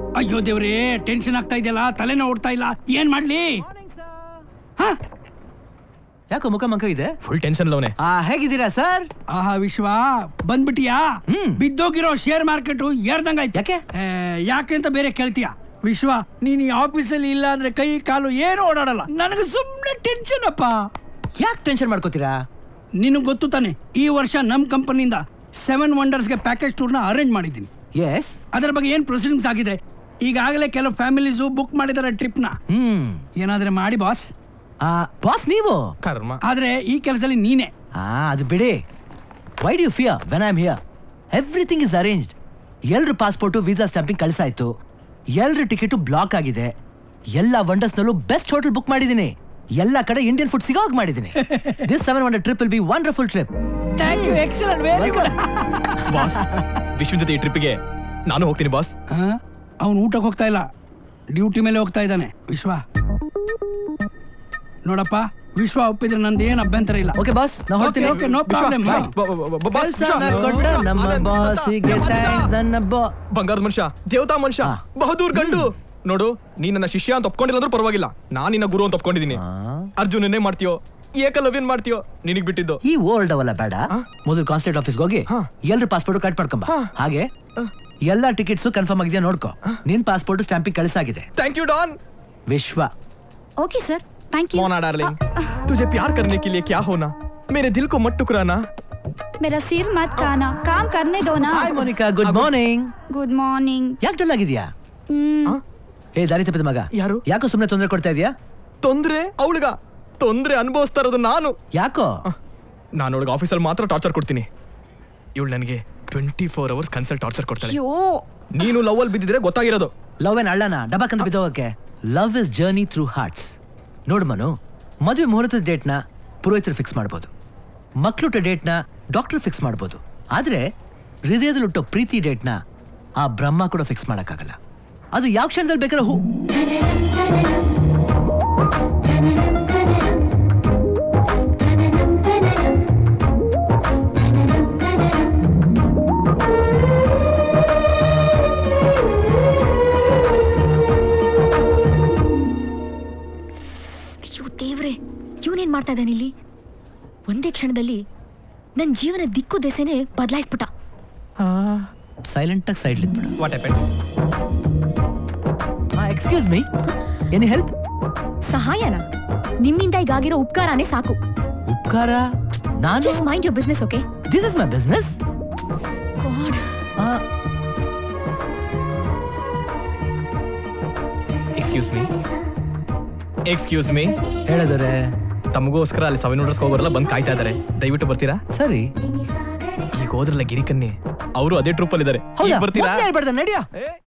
ಅಯ್ಯೋ ದೇವ್ರೇ ಟೆನ್ಷನ್ ಆಗ್ತಾ ಇದೆಯಲ್ಲ ತಲೆನೋ ಓಡ್ತಾ ಇಲ್ಲ ಏನ್ ಮಾಡ್ಲಿ ಹ? ಯಾಕೋ ಮುಖ ಮಂಕ ಇದೆ ಫುಲ್ ಟೆನ್ಷನ್ ಲವನೆ ಆ ಹೇಗಿದ್ದೀರಾ ಸರ್ ಆಹಾ ವಿಶ್ವ ಬಂದ್ಬಿಟ್ಟಿಯಾ ಹ್ಮ್. ಬಿದ್ದೋಗಿರೋ ಶೇರ್ ಮಾರ್ಕೆಟ್ ಏರ್ದಂಗಾಯ್ತು ಯಾಕೆ? ಏ, ಯಾಕೆ ಅಂತ ಬೇರೆ ಕೇಳ್ತೀಯ ವಿಶ್ವ ನೀನ್ ಈ ಆಫೀಸಲ್ಲಿ ಇಲ್ಲ ಅಂದ್ರೆ ಕೈ ಕಾಲು ಏನು ಓಡಾಡಲ್ಲ ನನಗೆ ಸುಮ್ಮನೆ ಟೆನ್ಷನ್ ಅಪ್ಪ ಯಾಕೆ ಟೆನ್ಷನ್ ಮಾಡ್ಕೋತೀರಾ ನಿನಗೆ ಗೊತ್ತು ತಾನೆ ಈ ವರ್ಷ ನಮ್ ಕಂಪನಿಯಿಂದ ಸೆವೆನ್ ವಂಡರ್ಸ್ಗೆ ಪ್ಯಾಕೇಜ್ ಟೂರ್ನ ಅರೇಂಜ್ ಮಾಡಿದ್ದೀನಿ ಎಸ್ ಅದರ ಬಗ್ಗೆ ಏನು ಪ್ರೊಸೀಡಿಂಗ್ಸ್ ಆಗಿದೆ ಈಗಾಗಲೇ ಕೆಲವು ಫ್ಯಾಮಿಲೀಸು ಬುಕ್ ಮಾಡಿದ್ದಾರೆ ಟ್ರಿಪ್ನ ಹ್ಮ್ ಏನಾದ್ರೆ ಮಾಡಿ ಬಾಸ್ ಆ ಬಾಸ್ ನೀವು ಕರ್ಮ ಆದ್ರೆ ಈ ಕೆಲಸದಲ್ಲಿ ನೀನೇ ಆ ಅದು ಬಿಡಿ why do you fear when I am here everything is arranged ಎಲ್ರ ಪಾಸ್ಪೋರ್ಟು ವೀಸಾ ಸ್ಟಾಂಪಿಂಗ್ ಕಳಿಸಾಯ್ತು ಎಲ್ರ ಟಿಕೆಟು ಬ್ಲಾಕ್ ಆಗಿದೆ ಎಲ್ಲ ವಂಡರ್ಸ್ನಲ್ಲೂ ಬೆಸ್ಟ್ ಹೋಟೆಲ್ ಬುಕ್ ಮಾಡಿದ್ದೀನಿ ಎಲ್ಲ ಕಡೆ ಇಂಡಿಯನ್ ಫುಡ್ ಸಿಗೋ ಹಾಗೆ ಮಾಡಿದ್ದೀನಿ this seven wonder trip will be wonderful trip thank you excellent very good boss ವಿಶ್ವನ್ ಜೊತೆ ಈ ಟ್ರಿಪ್ಗೆ ನಾನು ಹೋಗ್ತೀನಿ ಬಾಸ್ ಅವನು ಊಟಕ್ಕೆ ಹೋಗ್ತಾ ಇಲ್ಲ ಡ್ಯೂಟಿ ಮೇಲೆ ಹೋಗ್ತಾ ಇದ್ದಾನೆ ವಿಶ್ವ ನೋಡಪ್ಪ ವಿಶ್ವ ಒಪ್ಪಿದ್ರೆ ನಂದು ಏನು ಅಭ್ಯಂತರ ಇಲ್ಲ ಓಕೆ ಬಾಸ್ ನಾವು ಹೊರಡ್ತೀನಿ Okay, okay, no problem. ವಿಶ್ವ, Bye. ಬ- ಬ- ಬ- ಬ- ಬಾಸ್, ಕೆಲ್ಸನ ವಿಶ್ವ. ಕೊಟ್ಟ ನಮ್ಮ ಆನಂದ್, ಬಾಸಿಗೆ ಸಂತ, thanks ನನ್ನ ಬಾ ಬಂಗಾರದ ಮನುಷ್ಯ ದೇವತಾ ಮನುಷ್ಯ ಹಾ. ಬಹದೂರ್ ಗಂಡು ನೋಡು ನೀ ನನ್ನ ಶಿಷ್ಯ ಅಂತ ಒಪ್ಕೊಂಡಿಲ್ಲ ಅಂದ್ರೂ ಪರವಾಗಿಲ್ಲ ನಾನ್ ನಿನ್ನ ಗುರು ಅಂತ ಒಪ್ಕೊಂಡಿದ್ದೀನಿ ಆ. ಅರ್ಜುನನ್ನೇ ಮಾಡ್ತೀಯೋ ಏಕಲವ್ಯನ್ ಮಾಡ್ತೀಯೋ ನಿನಗ್ ಬಿಟ್ಟಿದ್ದು ಈ ಓಲ್ಡ್ ಅವಲ್ಲ ಬೇಡ ಹಾ? ಮೊದಲು ಕಾನ್ಸ್ಟೇಟ್ ಆಫೀಸ್ಗೆ ಹೋಗಿ ಹಾ. ಎಲ್ರ ಪಾಸ್ಪೋರ್ಟ್ ಕಟ್ ಮಾಡ್ಕೊಂಬ ಹಾ. ಹಾಗೆ ಎಲ್ಲಾ ಟಿಕೆಟ್ಸ್ ಕನ್ಫರ್ಮ್ ಆಗಿದೆಯಾ ನೋಡ್ಕೊ ನಿನ್ ಪಾಸ್ಪೋರ್ಟ್ ಸ್ಟಾಂಪಿಂಗ್ ಕಳಿಸಾಗಿದೆ thank you don Vishwa okay sir thank you Mona darling तुझे प्यार करने के लिए क्या होना मेरे दिल को मत टुकराना मेरा सिर मत खाना काम करने दो ना hi Monica good morning good morning ಯಾಕೆ ಡಲ್ ಆಗಿದ್ಯಾ ಏ ದಾರಿ ತಪ್ಪಿದ ಮಗ ಯಾರು? ಯಾಕೋ ಸುಮ್ಮನೆ ತೊಂದರೆ ಕೊಡ್ತಾ ಇದೀಯಾ ತೊಂದ್ರೆ ಅವಳಿಗ ತೊಂದ್ರೆ ಅನುಭವಿಸ್ತಾ ಇರೋದು ನಾನು ಯಾಕೋ ನಾನು ಅವಳಿಗೆ ಆಫೀಸಲ್ಲಿ ಮಾತ್ರ ಟಾರ್ಚರ್ ಕೊಡ್ತೀನಿ ಇವಳು ನನಗೆ twenty four hours consult torture ಕೊಡ್ತಾಳೆ ಅಯ್ಯೋ ನೀನು ಲವ್ ಅಲ್ಲಿ ಬಿದ್ದಿದ್ರೆ ಗೊತ್ತಾಗಿರೋದು ಲವ್ ಏನ್ ಅಳ್ಳನ ಡಬಾಕಂತ ಬಿದ್ದೋಗಕ್ಕೆ love is journey through hearts ನೋಡು ಮನು ಮದುವೆ ಮುಹೂರ್ತದ ಡೇಟ್ನ ಪುರೋಹಿತರು ಫಿಕ್ಸ್ ಮಾಡ್ಬೋದು ಮಕ್ಳುಟ ಡೇಟ್ನ ಡಾಕ್ಟರ್ ಫಿಕ್ಸ್ ಮಾಡ್ಬೋದು ಆದ್ರೆ ಹೃದಯದಲ್ಲಿ ಹುಟ್ಟೋ ಪ್ರೀತಿ ಡೇಟ್ನ ಆ ಬ್ರಹ್ಮ ಕೂಡ ಫಿಕ್ಸ್ ಮಾಡೋಕ್ಕಾಗಲ್ಲ ಅದು ಯಾವ ಕ್ಷಣದಲ್ಲಿ ಬೇಕಾದ್ರೆ ಹೂ ಅಯ್ಯೋ ದೇವ್ರೆ ಇವನೇನ್ ಮಾಡ್ತಾ ಇದ್ದಾನೆ ಇಲ್ಲಿ ಒಂದೇ ಕ್ಷಣದಲ್ಲಿ ನನ್ನ ಜೀವನ ದಿಕ್ಕು ದೆಸೆನೆ ಬದಲಾಯಿಸ್ಬಿಟ್ಟ ಸೈಲೆಂಟ್ ಆಗಿ ಸೈಡ್ ಬಿಡು what happen excuse me any help ಸಹಾಯನ ನಿಮ್ಮಿಂದ ಈಗಾಗಿರೋ ಉಪಕಾರನೇ ಸಾಕು ಉಪಕಾರ ನಾನು just mind your business okay this is my business god excuse me excuse me ಹೇಳಿದರೆ ತಮಗೋಸ್ಕರ ಅಲ್ಲಿ ಸೆವೆನ್ ನೋಡ್ರಸ್ ಹೋಗೋರೆಲ್ಲ ಬಂದು ಕಾಯ್ತಾ ಇದಾರೆ ದಯವಿಟ್ಟು ಬರ್ತೀರಾ ಸರಿ ಈಗ ಹೋದ್ರಲ್ಲ ಗಿರಿಕನ್ನಿ ಅವರು ಅದೇ ಟ್ರೂಪ್ ಅಲ್ಲಿ ಇದಾರೆ ಹೌದಾ ಬರ್ತೀರಾ ಮೊದ್ಲೇ ಹೇಳ್ಬಾರ್ದಾ ನಡಿಯಾ ಏ